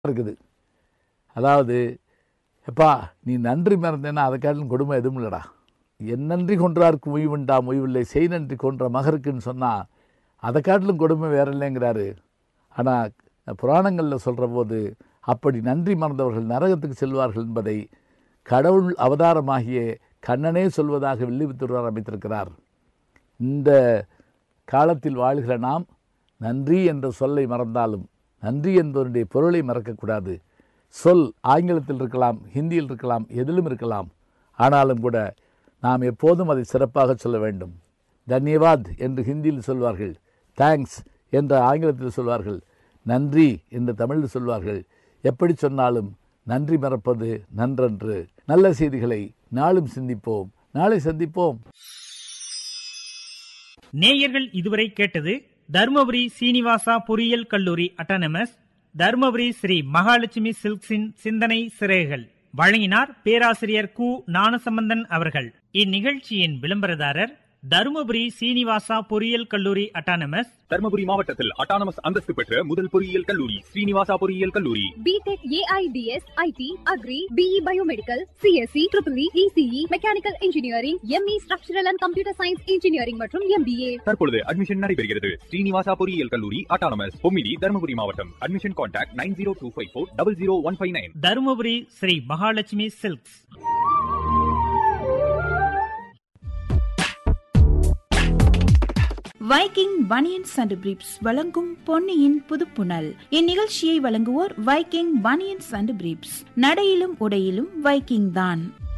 இருக்குது அதாவது எப்பா நீ நன்றி மறந்தேன்னா அதை காட்டிலும் கொடுமை எதுவும் இல்லைடா என் நன்றி கொன்றார்க்கு உய்வுண்டா உய்வில்லை செய் நன்றி கொன்ற மகருக்குன்னு சொன்னால் அதை காட்டிலும் கொடுமை வேற இல்லைங்கிறாரு ஆனால் புராணங்களில் சொல்கிற போது அப்படி நன்றி மறந்தவர்கள் நரகத்துக்கு செல்வார்கள் என்பதை கடவுள் அவதாரமாகிய கண்ணனே சொல்வதாக வில்லிபுத்தூர் அமைத்திருக்கிறார் இந்த காலத்தில் வாழ்கிற நாம் நன்றி என்ற சொல்லை மறந்தாலும் நன்றி என்பதனுடைய பொருளை மறக்கக்கூடாது சொல் ஆங்கிலத்தில் இருக்கலாம் ஹிந்தியில் இருக்கலாம் எதிலும் இருக்கலாம் ஆனாலும் கூட நாம் எப்போதும் அதை சிறப்பாக சொல்ல வேண்டும் தன்யவாத் என்று ஹிந்தியில் சொல்வார்கள் தேங்க்ஸ் என்ற ஆங்கிலத்தில் சொல்வார்கள் நன்றி என்று தமிழில் சொல்வார்கள் எப்படி சொன்னாலும் நன்றி மறப்பது நன்றன்று நல்ல செய்திகளை நாளும் சிந்திப்போம் நாளை சந்திப்போம் நேயர்கள் இதுவரை கேட்டது தருமபுரி சீனிவாசா பொறியியல் கல்லூரி அட்டானமஸ் தருமபுரி ஸ்ரீ மகாலட்சுமி சில்க்ஸின் சிந்தனை சிறைகள் வழங்கினார் பேராசிரியர் கு ஞானசம்பந்தன் அவர்கள் இந்நிகழ்ச்சியின் விளம்பரதாரர் தருமபுரி சீனிவாசா பொறியியல் கல்லூரி அட்டானமஸ் தர்மபுரி மாவட்டத்தில் அட்டானமஸ் அந்தஸ்து பெற்ற முதல் பொறியியல் கல்லூரி ஸ்ரீனிவாசா பொறியியல் கல்லூரி BTech AIDS IT agri BE biomedical CSE triple ECE mechanical engineering ME structural and computer science engineering மற்றும் எம்பிஏ தற்பொழுது அட்மிஷன் நடைபெறுகிறது ஸ்ரீனிவாசா பொறியியல் கல்லூரி அட்டானமஸ் பொம்மிடி தர்மபுரி மாவட்டம் admission contact nine zero two five four double zero one five nine Dharmapuri Sri Mahalakshmi Silks Viking banians and briefs வழங்கும் பொன்னியின் புதுப்புணல் இந்நிகழ்ச்சியை வழங்குவோர் வைக்கிங் பனியன்ஸ் அண்ட் பிரீப்ஸ் நடையிலும் உடையிலும் வைக்கிங் தான்